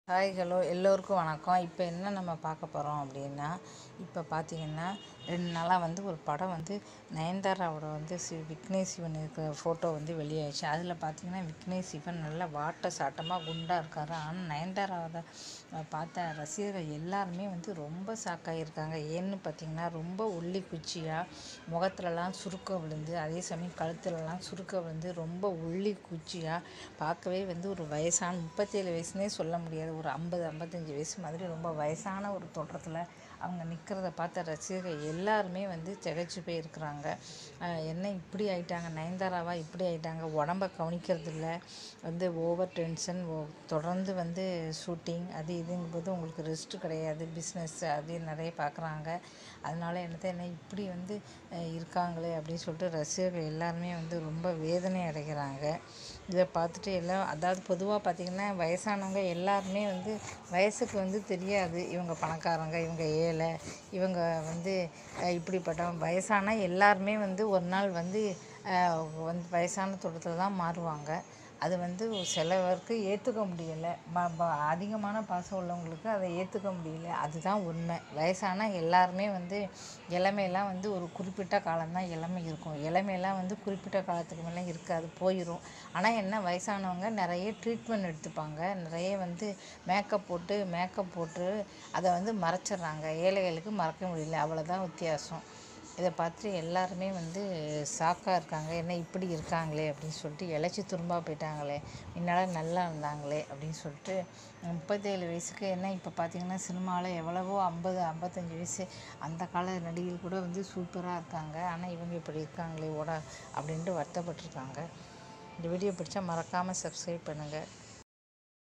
hi hello எல்லோருக்கும் வணக்கம் இப்போ என்ன நம்ம பார்க்க போகிறோம் அப்படின்னா இப்போ பார்த்தீங்கன்னா ரெண்டு நாளாக வந்து ஒரு படம் வந்து நயன்தாராவோட வந்து சி விக்னேஷ் சிவன் இருக்கிற ஃபோட்டோ வந்து வெளியாகிடுச்சு அதில் பார்த்தீங்கன்னா விக்னேஷ் சிவன் நல்லா வாட்ட சாட்டமாக குண்டாக இருக்காரு ஆனால் நயன்தாராவோட அஹ், பார்த்த ரசிகர்கள் எல்லாருமே வந்து ரொம்ப ஷாக்காகியிருக்காங்க ஏன்னு பார்த்தீங்கன்னா ரொம்ப ஒல்லி குச்சியாக முகத்துலலாம் சுருக்கம் விழுந்து அதே சமயம் கழுத்துலலாம் சுருக்கம் விழுந்து ரொம்ப ஒல்லி குச்சியாக பார்க்கவே வந்து ஒரு வயசான முப்பத்தேழு வயசுனே சொல்ல முடியாது ஒரு ஐம்பது ஐம்பத்தஞ்சு வயசு மாதிரி ரொம்ப வயசான ஒரு தோற்றத்தில் அவங்க நிற்கிறத பார்த்த ரசிகர்கள் எல்லாருமே வந்து திகைச்சு போய் இருக்கிறாங்க அஹ் என்ன இப்படி ஆயிட்டாங்க நயன்தாராவா இப்படி ஆயிட்டாங்க உடம்ப கவனிக்கிறது இல்ல வந்து ஓவர் டென்ஷன் தொடர்ந்து வந்து ஷூட்டிங் அது இதுங்கும்போது உங்களுக்கு ரெஸ்ட்டு கிடையாது பிஸ்னஸ் அது நிறைய பார்க்குறாங்க அதனால என்னத்த என்ன இப்படி வந்து அஹ் இருக்காங்களே அப்படின்னு சொல்லிட்டு ரசிகர்கள் எல்லாருமே வந்து ரொம்ப வேதனை அடைகிறாங்க இதை பார்த்துட்டு எல்லாம் அதாவது பொதுவாக பார்த்திங்கன்னா வயசானவங்க எல்லாருமே வந்து வயசுக்கு வந்து தெரியாது இவங்க பணக்காரங்க இவங்க ஏழை இவங்க வந்து அஹ், இப்படிப்பட்டவங்க வயசான எல்லாருமே வந்து ஒரு நாள் வந்து அஹ், வந்து வயசான தோட்டத்தில் தான் மாறுவாங்க அது வந்து சிலவருக்கு ஏற்றுக்க முடியலை ம ப அதிகமான பாசம் உள்ளவங்களுக்கு அதை ஏற்றுக்க முடியல அதுதான் உண்மை வயசான எல்லாருமே வந்து இளமையெல்லாம் வந்து ஒரு குறிப்பிட்ட காலம்தான் இளமை இருக்கும் இளமையெல்லாம் வந்து குறிப்பிட்ட காலத்துக்கு மேலே இருக்காது போயிடும் ஆனால் என்ன வயசானவங்க நிறைய ட்ரீட்மெண்ட் எடுத்துப்பாங்க நிறைய வந்து மேக்கப் போட்டு மேக்கப் போட்டு அதை வந்து மறைச்சிடுறாங்க ஏழைகளுக்கு மறக்க முடியல அவ்வளோதான் வித்தியாசம் இதை பார்த்துட்டு எல்லாருமே வந்து ஷாக்காக இருக்காங்க என்ன இப்படி இருக்காங்களே அப்படின்னு சொல்லிட்டு இழைச்சி துரும்பா போயிட்டாங்களே முன்னால் நல்லா இருந்தாங்களே அப்படின்னு சொல்லிட்டு முப்பத்தேழு வயசுக்கு என்ன இப்போ பார்த்தீங்கன்னா சினிமாவில் எவ்வளவோ ஐம்பது ஐம்பத்தஞ்சு வயசு அந்த கால நடிகைகள் கூட வந்து சூப்பராக இருக்காங்க ஆனால் இவங்க இப்படி இருக்காங்களே ஓட அப்படின்ட்டு வருத்தப்பட்டிருக்காங்க இந்த வீடியோ பிடிச்சா மறக்காமல் சப்ஸ்கிரைப் பண்ணுங்கள்